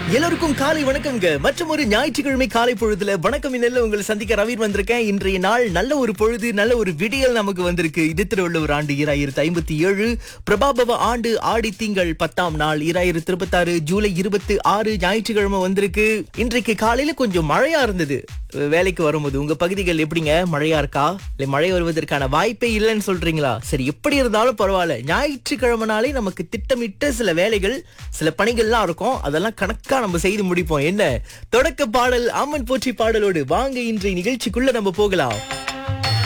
எல்லோருக்கும் காலை வணக்கம்ங்க மற்றும் ஒரு ஞாயிற்றுக்கிழமை காலை பொழுதுல வணக்கம் இன்னல்ல உங்களை சந்திக்க ரவீர் வந்திருக்கேன் இன்றைய நாள் நல்ல ஒரு பொழுது நல்ல ஒரு விடியல் நமக்கு வந்திருக்கு இது திருவள்ளுவர் ஆண்டு இராயிரத்தி ஐம்பத்தி ஏழு பிரபாபவ ஆண்டு ஆடி திங்கள் பத்தாம் நாள் இராயிரத்தி இருபத்தாறு ஜூலை இருபத்தி ஆறு ஞாயிற்றுக்கிழமை வந்திருக்கு இன்றைக்கு காலையில கொஞ்சம் மழையா இருந்தது வேலைக்கு வரும்போது உங்க பகுதிகள் எப்படிங்க மழையா இருக்கா இல்ல மழை வருவதற்கான வாய்ப்பே இல்லைன்னு சொல்றீங்களா சரி எப்படி இருந்தாலும் பரவாயில்ல ஞாயிற்றுக்கிழமைனாலே நமக்கு திட்டமிட்ட சில வேலைகள் சில பணிகள்லாம் இருக்கும் அதெல்லாம் கணக்கா நம்ம செய்து முடிப்போம் என்ன தொடக்க பாடல் அம்மன் போற்றி பாடலோடு வாங்க இன்றைய நிகழ்ச்சிக்குள்ள நம்ம போகலாம்